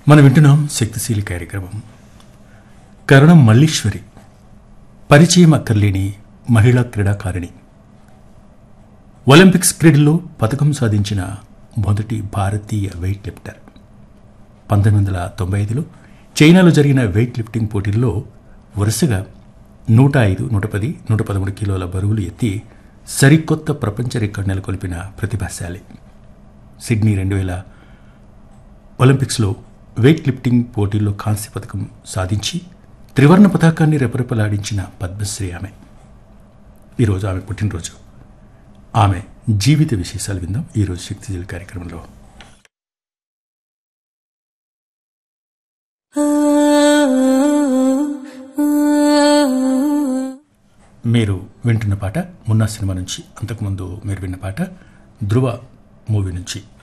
మనం వింటున్నాం శక్తిశీలి కార్యక్రమం కరణం మల్లీశ్వరి పరిచయం అక్కర్లేని మహిళా క్రీడాకారిణి ఒలింపిక్స్ క్రీడల్లో పథకం సాధించిన మొదటి భారతీయ వెయిట్ లిఫ్టర్ పంతొమ్మిది వందల తొంభై ఐదులో చైనాలో జరిగిన వెయిట్ లిఫ్టింగ్ పోటీల్లో వరుసగా నూట ఐదు నూట పది నూట పదమూడు కిలోల బరువులు ఎత్తి సరికొత్త ప్రపంచ రికార్డు నెలకొల్పిన ప్రతిభాశాలి సిడ్నీ రెండు వేల ఒలింపిక్స్లో వెయిట్ లిఫ్టింగ్ పోటీల్లో కాంస్య పథకం సాధించి త్రివర్ణ పతాకాన్ని రెపరెపలాడించిన పద్మశ్రీ ఆమె ఈరోజు ఆమె పుట్టినరోజు ఆమె జీవిత విశేషాలు విందాం ఈరోజు శక్తిజల్ కార్యక్రమంలో మీరు వింటున్న పాట మున్నా సినిమా నుంచి అంతకుముందు మీరు విన్న పాట ధృవ మూవీ నుంచి